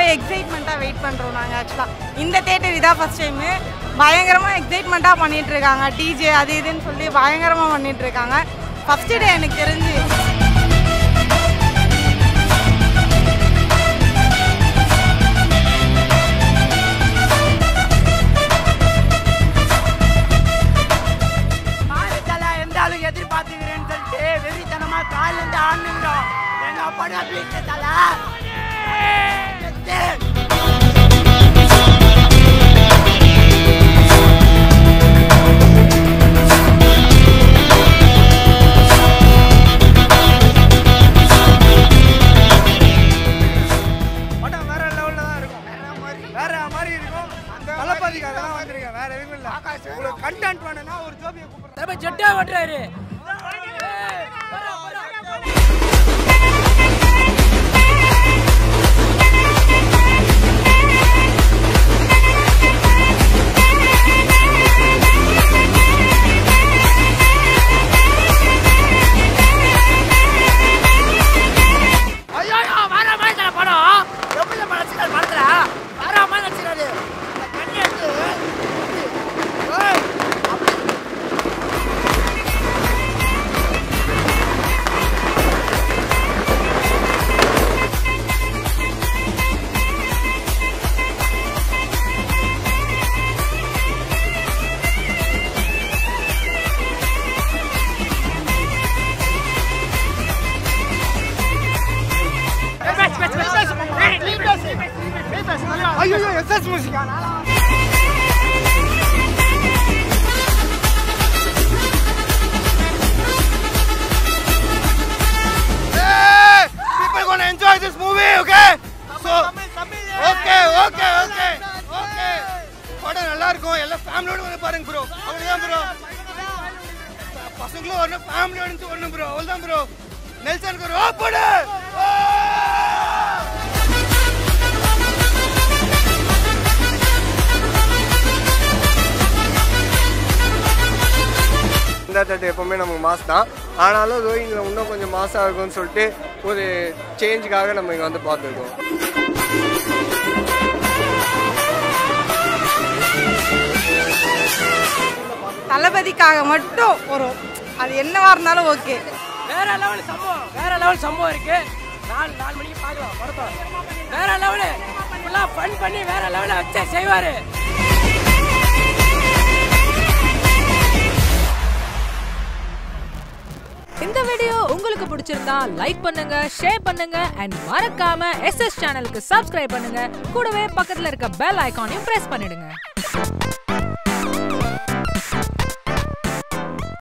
எக்ஸைட்மெண்ட்டாக wait பண்ணுறோம் நாங்கள் ஆக்சுவலாக இந்த தேட்டர் இதான் ஃபஸ்ட் டைமு பயங்கரமாக எக்ஸைட்மெண்ட்டாக பண்ணிட்டு இருக்காங்க டிஜே அது இதுன்னு சொல்லி பயங்கரமாக பண்ணிட்டு இருக்காங்க ஃபஸ்ட்டு டே எனக்கு தெரிஞ்சு மாநிலத்தில் எந்த அளவுக்கு எதிர்பார்த்துக்கிறேன்னு சொல்லிட்டு வெறித்தனமா காலில் இருந்து ஆடுங்கிறோம் எங்க படம் வீட்டு தலை படம் வேற லெவல்ல தான் இருக்கும் வேற மாதிரி இருக்கும் தளபதிக்காக தான் வந்திருக்கேன் வேற எதுவும் இல்ல உங்களுக்கு கண்டென்ட் வேணும்னா ஒரு ஜோபியை கூப்பிடுறேன் ஜெட்டா ஓட்டுறாரு ஐயோ வர மாதிரி தர படம் எப்படி மனசுகள் படத்துல வர மாதிரி நடிச்சிடாரு கண்ணி எடுத்து ஏய், ஐயோ எஸ்எஸ் மியூசிக்கா people gonna enjoy this movie okay so okay okay okay okay படம் நல்லா இருக்கும் எல்லாம் ஃபேமிலியோட வந்து பாருங்க ப்ரோ அவ்வளவுதான் ப்ரோ பசங்களும் வரணும் ஃபேமிலியோட இருந்து வரணும் ப்ரோ அவ்வளவுதான் ப்ரோ நெல்சனுக்கு ஒரு ஓப்படு இந்த தட்டு எப்பவுமே நமக்கு மாஸ் தான் ஆனாலும் ரோயிங்கில் இன்னும் கொஞ்சம் மாசாக இருக்கும்னு சொல்லிட்டு ஒரு சேஞ்சுக்காக நம்ம இங்கே வந்து பார்த்துருக்கோம் தளபதிக்காக மட்டும் வரும் அது என்னவா இருந்தாலும் ஓகே வேற லெவல் சம்பவம் வேற லெவல் சம்பவம் இருக்கு நாலு நாலு மணிக்கு பார்க்கலாம் படத்தை வேற லெவலு ஃபுல்லாக ஃபன் பண்ணி வேற லெவலில் வச்சு செய்வாரு இந்த வீடியோ உங்களுக்கு பிடிச்சிருந்தா லைக் பண்ணுங்க ஷேர் பண்ணுங்க அண்ட் மறக்காம எஸ் எஸ் சேனலுக்கு சப்ஸ்கிரைப் பண்ணுங்க கூடவே பக்கத்துல இருக்க பெல் ஐகானையும் பிரஸ் பண்ணிடுங்க